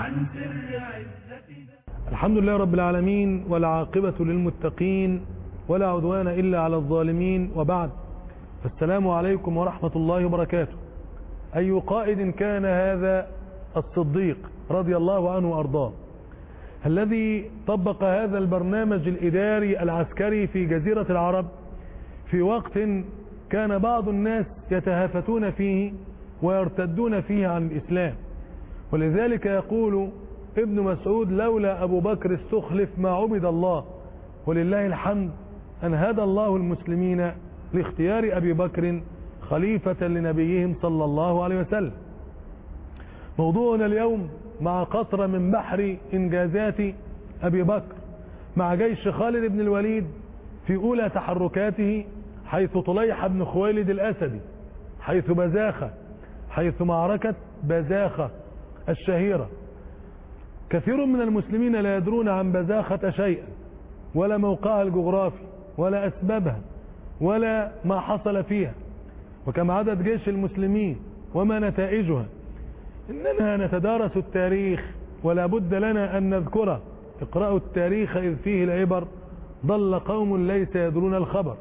عن سر عزتنا الحمد لله رب العالمين والعاقبة للمتقين ولا عدوان إلا على الظالمين وبعد فالسلام عليكم ورحمة الله وبركاته أي قائد كان هذا الصديق رضي الله عنه وأرضاه الذي طبق هذا البرنامج الإداري العسكري في جزيرة العرب في وقت كان بعض الناس يتهافتون فيه ويرتدون فيه عن الإسلام ولذلك يقول ابن مسعود لولا أبو بكر استخلف ما عبد الله ولله الحمد أن هدى الله المسلمين لاختيار أبي بكر خليفة لنبيهم صلى الله عليه وسلم موضوعنا اليوم مع قطرة من بحر إنجازات أبي بكر مع جيش خالد بن الوليد في أولى تحركاته حيث طليح بن خويلد الأسدي حيث بزاخة حيث معركة بزاخة الشهيرة كثير من المسلمين لا يدرون عن بزاخة شيئا ولا موقعها الجغرافي ولا أسبابها ولا ما حصل فيها وكم عدد جيش المسلمين وما نتائجها إننا نتدارس التاريخ ولا بد لنا أن نذكره اقرأوا التاريخ إذ فيه العبر ضل قوم ليس يدرون الخبر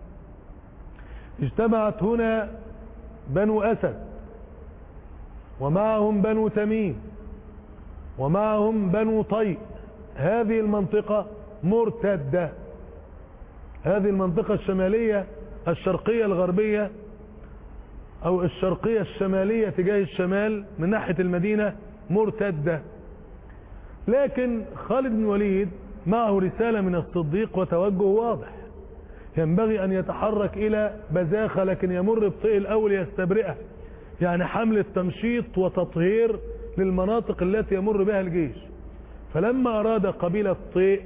اجتمعت هنا بنو أسد ومعهم بنو تميم ومعهم بنو طيء هذه المنطقة مرتدة هذه المنطقة الشمالية الشرقية الغربية او الشرقية الشمالية تجاه الشمال من ناحية المدينة مرتدة لكن خالد بن وليد معه رسالة من الصديق وتوجه واضح ينبغي ان يتحرك الى بزاخة لكن يمر بطيء الاول يستبرئها يعني حملة تمشيط وتطهير للمناطق التي يمر بها الجيش فلما اراد قبيلة طيء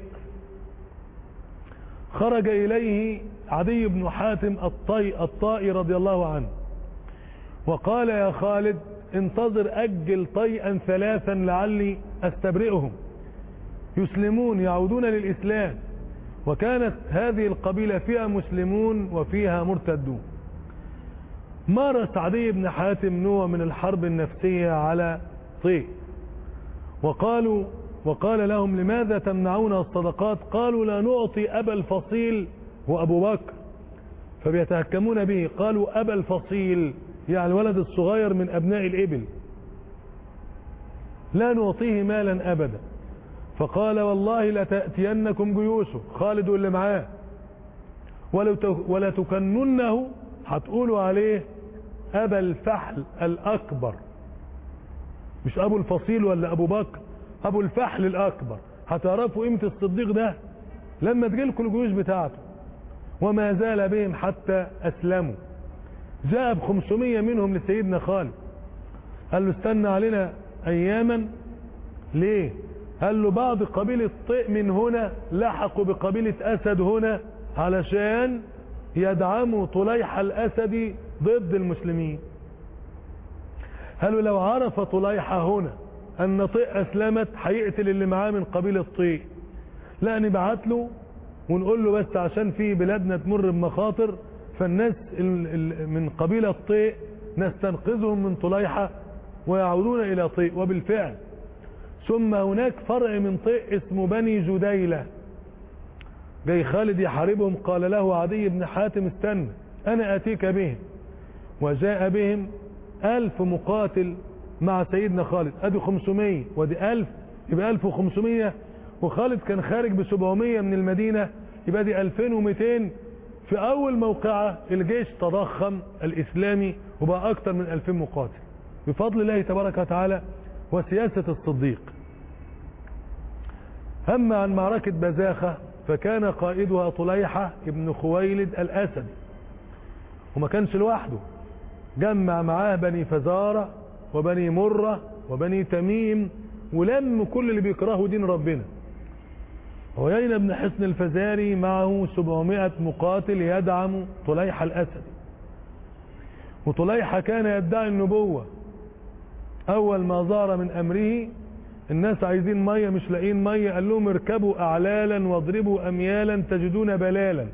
خرج اليه عدي بن حاتم الطي الطائي رضي الله عنه وقال يا خالد انتظر اجل طيئا ثلاثا لعلي استبرئهم يسلمون يعودون للاسلام وكانت هذه القبيلة فيها مسلمون وفيها مرتدون مارس عدي بن حاتم نوع من الحرب النفسية على طيء وقالوا وقال لهم لماذا تمنعون الصدقات قالوا لا نعطي أبا الفصيل وأبو بكر فبيتهكمون به قالوا أبا الفصيل يعني الولد الصغير من أبناء الإبل لا نعطيه مالا أبدا فقال والله لتأتينكم جيوشه خالد اللي معاه ولا تكننه هتقولوا عليه أبا الفحل الأكبر مش أبو الفصيل ولا أبو بكر أبو الفحل الأكبر هتعرفوا قيمة الصديق ده لما تجيلكم الجيوش بتاعته وما زال بهم حتى أسلموا جاء ب 500 منهم لسيدنا خالد قال له استنى علينا اياما ليه قال له بعض قبيلة طئ من هنا لحقوا بقبيلة اسد هنا علشان يدعموا طليحة الاسدي ضد المسلمين قالوا لو عرف طليحة هنا ان طئ اسلمت هيقتل اللي معاه من قبيلة طئ لا نبعت له ونقول له بس عشان في بلادنا تمر بمخاطر فالناس من قبيلة طيء نستنقذهم من طليحة ويعودون إلى طيء وبالفعل ثم هناك فرع من طيء اسمه بني جديلة جاي خالد يحاربهم قال له عدي بن حاتم استنى أنا أتيك بهم وجاء بهم ألف مقاتل مع سيدنا خالد أدي 500 ودي ألف يبقى 1500 وخالد كان خارج ب 700 من المدينة يبقى دي 2200 في اول موقعة الجيش تضخم الاسلامي وبقى اكتر من 2000 مقاتل بفضل الله تبارك وتعالى وسياسة الصديق اما عن معركة بزاخة فكان قائدها طليحة ابن خويلد الاسدي وما كانش لوحده جمع معاه بني فزارة وبني مرة وبني تميم ولم كل اللي بيكرهوا دين ربنا عيينة بن حسن الفزاري معه 700 مقاتل يدعم طليحة الأسدي وطليحة كان يدعي النبوة أول ما ظهر من أمره الناس عايزين مية مش لاقيين مية قال لهم اركبوا أعلالا واضربوا أميالا تجدون بلالا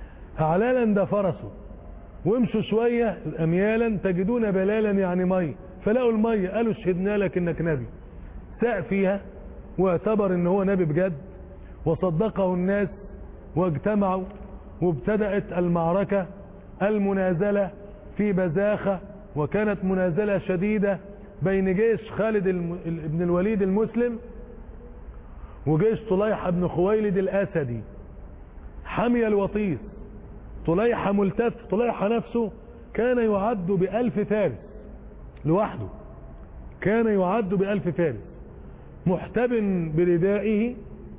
أعلالا ده فرسه وامشوا شوية أميالا تجدون بلالا يعني مية فلقوا المية قالوا شهدنا لك انك نبي ساء فيها واعتبر ان هو نبي بجد وصدقه الناس واجتمعوا وابتدأت المعركة المنازلة في بزاخة وكانت منازلة شديدة بين جيش خالد الم... بن الوليد المسلم وجيش طليحة بن خويلد الأسدي حمي الوطيس طليحة ملتف طليحة نفسه كان يعد بألف فارس لوحده كان يعد بألف فارس محتبن بردائه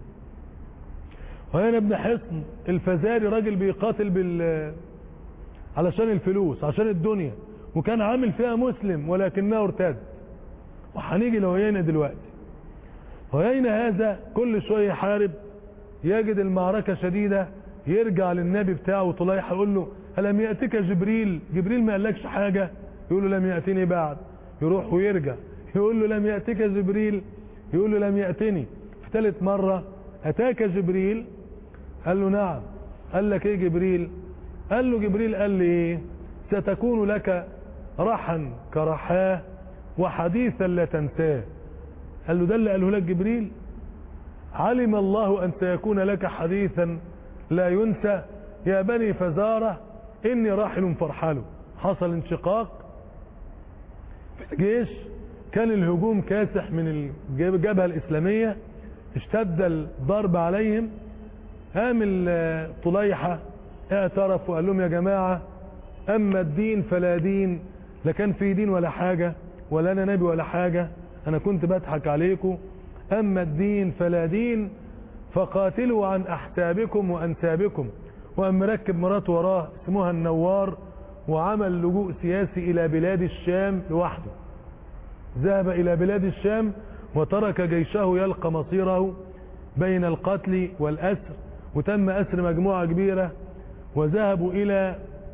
وهنا ابن حصن الفزاري راجل بيقاتل بال علشان الفلوس عشان الدنيا وكان عامل فيها مسلم ولكنه ارتد وهنيجي لهيينة دلوقتي هيينة هذا كل شوية يحارب يجد المعركة شديدة يرجع للنبي بتاعه طليحة يقول له ألم يأتك جبريل جبريل ما قالكش حاجة يقول له لم يأتني بعد يروح ويرجع يقول له لم يأتك جبريل يقول له لم يأتني في ثالث مرة أتاك جبريل قال له نعم قال لك ايه جبريل قال له جبريل قال لي ايه ستكون لك رحا كرحاه وحديثا لا تنساه قال له ده اللي قاله لك جبريل علم الله ان سيكون لك حديثا لا ينسى يا بني فزارة اني راحل فرحله حصل انشقاق في الجيش كان الهجوم كاسح من الجبهة الاسلامية اشتد الضرب عليهم قام طليحة اعترف وقال لهم يا جماعة اما الدين فلا دين لا كان في دين ولا حاجة ولا انا نبي ولا حاجة انا كنت بضحك عليكم اما الدين فلا دين فقاتلوا عن احسابكم وانسابكم وقام مركب مراته وراه اسمها النوار وعمل لجوء سياسي الى بلاد الشام لوحده ذهب الى بلاد الشام وترك جيشه يلقى مصيره بين القتل والاسر وتم اسر مجموعة كبيرة وذهبوا الى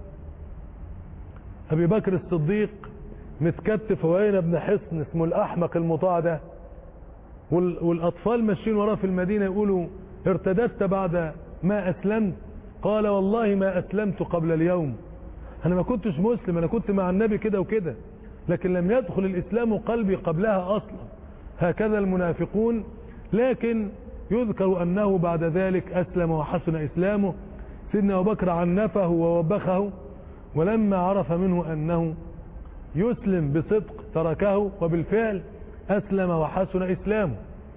ابي بكر الصديق متكتف وين ابن حصن اسمه الاحمق المطاع ده والاطفال ماشيين وراه في المدينة يقولوا ارتددت بعد ما اسلمت قال والله ما اسلمت قبل اليوم انا ما كنتش مسلم انا كنت مع النبي كده وكده لكن لم يدخل الاسلام قلبي قبلها اصلا هكذا المنافقون لكن يذكر انه بعد ذلك اسلم وحسن اسلامه سيدنا ابو بكر عنفه ووبخه ولما عرف منه انه يسلم بصدق تركه وبالفعل اسلم وحسن اسلامه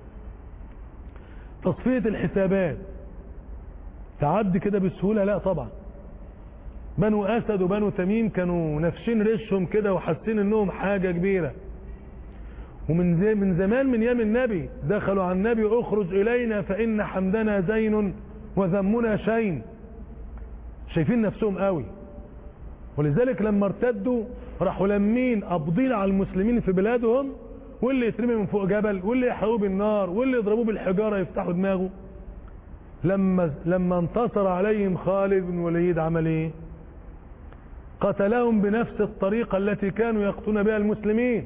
تصفية الحسابات تعدي كده بسهولة لا طبعا بنو اسد وبنو تميم كانوا نفشين ريشهم كده وحاسين انهم حاجة كبيرة ومن زي من زمان من يام النبي دخلوا على النبي اخرج الينا فان حمدنا زين وذمنا شين شايفين نفسهم قوي ولذلك لما ارتدوا راحوا لمين قابضين على المسلمين في بلادهم واللي يترمي من فوق جبل واللي يحرقوه بالنار واللي يضربوه بالحجارة يفتحوا دماغه لما لما انتصر عليهم خالد بن وليد عمل ايه قتلهم بنفس الطريقة التي كانوا يقتلون بها المسلمين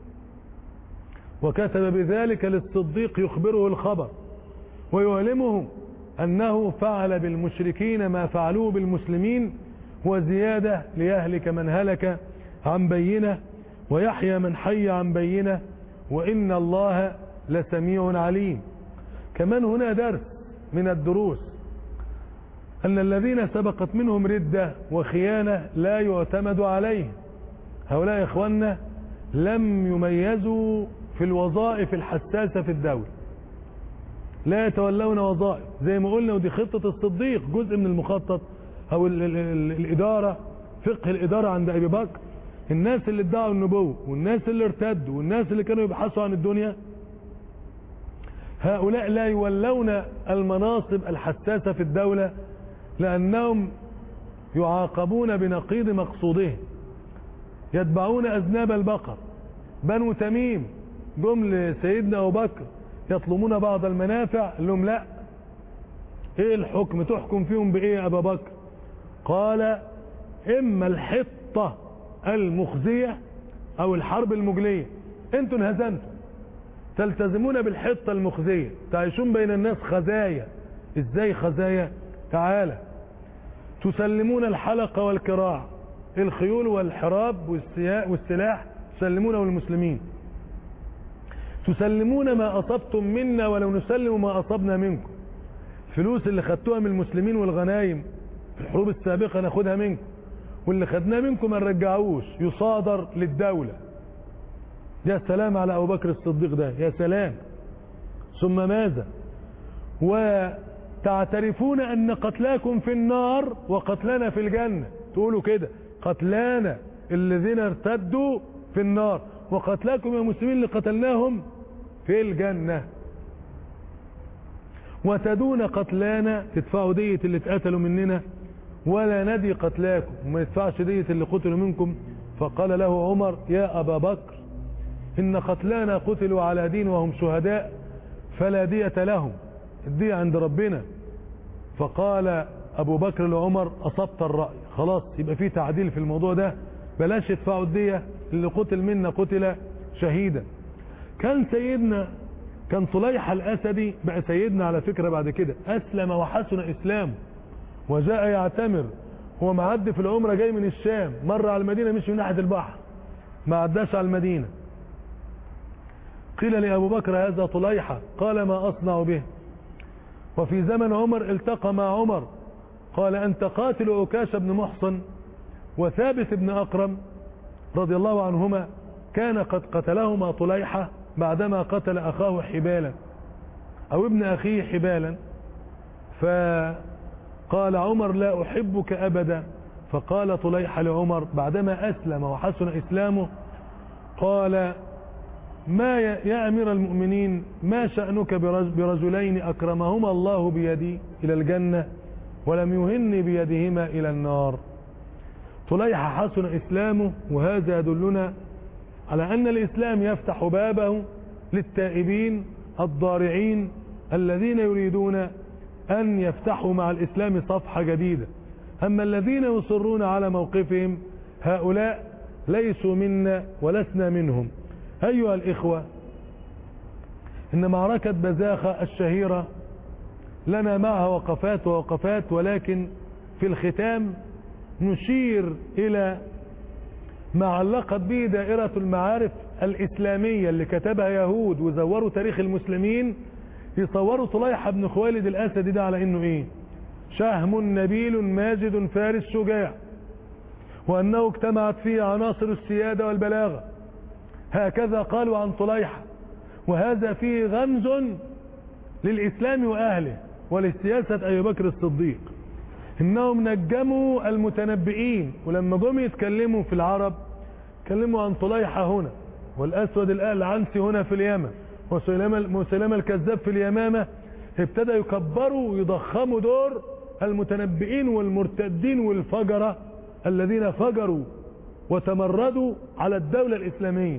وكتب بذلك للصديق يخبره الخبر ويعلمه أنه فعل بالمشركين ما فعلوه بالمسلمين وزيادة ليهلك من هلك عن بينه ويحيى من حي عن بينه وإن الله لسميع عليم كمان هنا درس من الدروس أن الذين سبقت منهم ردة وخيانة لا يعتمد عليه هؤلاء إخواننا لم يميزوا في الوظائف الحساسة في الدولة لا يتولون وظائف زي ما قلنا ودي خطة الصديق جزء من المخطط او ال ال ال الادارة فقه الادارة عند ابي بكر الناس اللي ادعوا النبوة والناس اللي ارتدوا والناس اللي كانوا يبحثوا عن الدنيا هؤلاء لا يولون المناصب الحساسة في الدولة لانهم يعاقبون بنقيض مقصودهم يتبعون اذناب البقر بنو تميم جم لسيدنا ابو بكر يطلبون بعض المنافع قال لهم لا ايه الحكم تحكم فيهم بايه يا ابا بكر قال اما الحطة المخزية او الحرب المجلية انتوا انهزمتوا تلتزمون بالحطة المخزية تعيشون بين الناس خزايا ازاي خزايا تعالى تسلمون الحلقة والكراع الخيول والحراب والسلاح تسلمونه للمسلمين تسلمون ما أصبتم منا ولو نسلم ما أصبنا منكم الفلوس اللي خدتوها من المسلمين والغنايم في الحروب السابقة ناخدها منكم واللي خدناه منكم ما نرجعوش يصادر للدولة يا سلام على أبو بكر الصديق ده يا سلام ثم ماذا وتعترفون أن قتلاكم في النار وقتلنا في الجنة تقولوا كده قتلانا الذين ارتدوا في النار وقتلاكم يا مسلمين اللي قتلناهم في الجنة وتدون قتلانا تدفعوا دية اللي اتقتلوا مننا ولا ندي قتلاكم وما يدفعش دية اللي قتلوا منكم فقال له عمر يا أبا بكر إن قتلانا قتلوا على دين وهم شهداء فلا دية لهم الدية عند ربنا فقال أبو بكر لعمر أصبت الرأي خلاص يبقى في تعديل في الموضوع ده بلاش يدفعوا الدية اللي قتل منا قتل شهيدا كان سيدنا كان طليحة الأسدي بقى سيدنا على فكرة بعد كده أسلم وحسن إسلامه وجاء يعتمر هو معدي في العمرة جاي من الشام مر على المدينة مش من ناحية البحر ما عداش على المدينة قيل لأبو بكر هذا طليحة قال ما أصنع به وفي زمن عمر التقى مع عمر قال أنت قاتل عكاش بن محصن وثابت بن أقرم رضي الله عنهما كان قد قتلهما طليحة بعدما قتل أخاه حبالا أو ابن أخيه حبالا فقال عمر لا أحبك أبدا فقال طليحة لعمر بعدما أسلم وحسن إسلامه قال ما يا أمير المؤمنين ما شأنك برجلين أكرمهما الله بيدي إلى الجنة ولم يهني بيدهما إلى النار طليحة حسن إسلامه وهذا يدلنا على أن الإسلام يفتح بابه للتائبين الضارعين الذين يريدون أن يفتحوا مع الإسلام صفحة جديدة أما الذين يصرون على موقفهم هؤلاء ليسوا منا ولسنا منهم أيها الإخوة إن معركة بزاخة الشهيرة لنا معها وقفات ووقفات ولكن في الختام نشير إلى ما علقت به دائرة المعارف الإسلامية اللي كتبها يهود وزوروا تاريخ المسلمين يصوروا طليحة بن خوالد الأسدي ده على إنه إيه شهم نبيل ماجد فارس شجاع وأنه اجتمعت فيه عناصر السيادة والبلاغة هكذا قالوا عن طليحة وهذا فيه غمز للإسلام وأهله ولسياسة أبي بكر الصديق إنهم نجموا المتنبئين ولما جم يتكلموا في العرب كلموا عن طليحة هنا والأسود العنسي هنا في اليمن وسلامة الكذاب في اليمامة ابتدى يكبروا ويضخموا دور المتنبئين والمرتدين والفجرة الذين فجروا وتمردوا على الدولة الإسلامية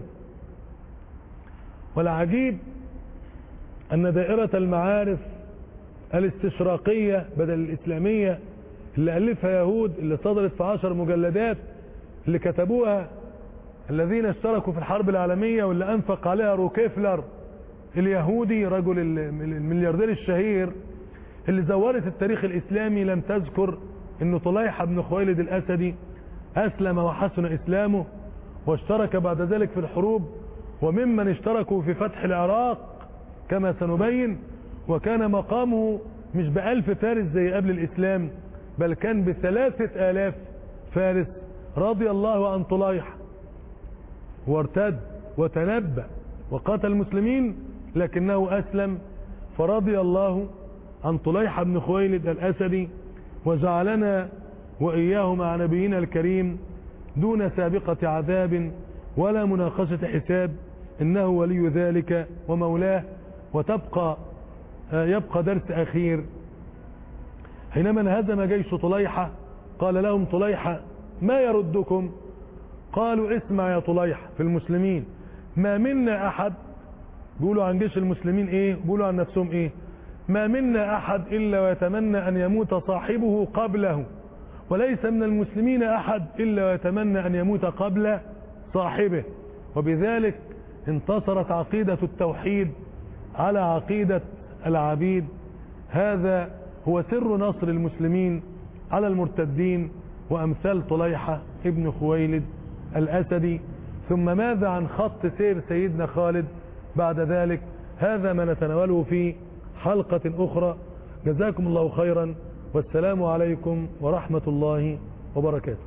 والعجيب أن دائرة المعارف الاستشراقية بدل الإسلامية اللي ألفها يهود اللي صدرت في عشر مجلدات اللي كتبوها الذين اشتركوا في الحرب العالمية واللي أنفق عليها روكيفلر اليهودي رجل الملياردير الشهير اللي زورت التاريخ الإسلامي لم تذكر أن طليحة بن خويلد الأسدي أسلم وحسن إسلامه واشترك بعد ذلك في الحروب وممن اشتركوا في فتح العراق كما سنبين وكان مقامه مش بألف فارس زي قبل الإسلام بل كان بثلاثة آلاف فارس رضي الله عن طليحة وارتد وتنبأ وقاتل المسلمين لكنه أسلم فرضي الله عن طليحة بن خويلد الأسدي وجعلنا وإياه مع نبينا الكريم دون سابقة عذاب ولا مناقشة حساب إنه ولي ذلك ومولاه وتبقى يبقى درس أخير حينما انهزم جيش طليحة قال لهم طليحة ما يردكم قالوا اسمع يا طليحة في المسلمين ما منا أحد بيقولوا عن جيش المسلمين ايه بيقولوا عن نفسهم ايه ما منا أحد إلا ويتمنى أن يموت صاحبه قبله وليس من المسلمين أحد إلا ويتمنى أن يموت قبل صاحبه وبذلك انتصرت عقيدة التوحيد على عقيدة العبيد هذا هو سر نصر المسلمين على المرتدين وأمثال طليحة ابن خويلد الأسدي ثم ماذا عن خط سير سيدنا خالد بعد ذلك هذا ما نتناوله في حلقة أخرى جزاكم الله خيرا والسلام عليكم ورحمة الله وبركاته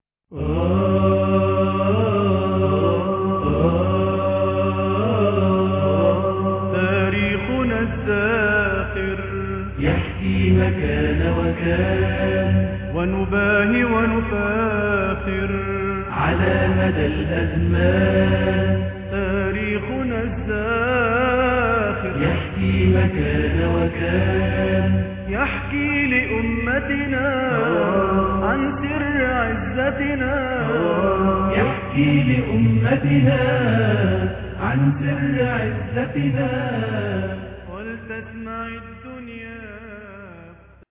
تاريخنا الزاخر يحكي مكان وكان ونباهي ونفاخر على مدى الأزمان تاريخنا الزاخر يحكي مكان وكان يحكي لأمتنا عن سر عزتنا يحكي لأمتنا عن سر عزتنا ولتسمع الدنيا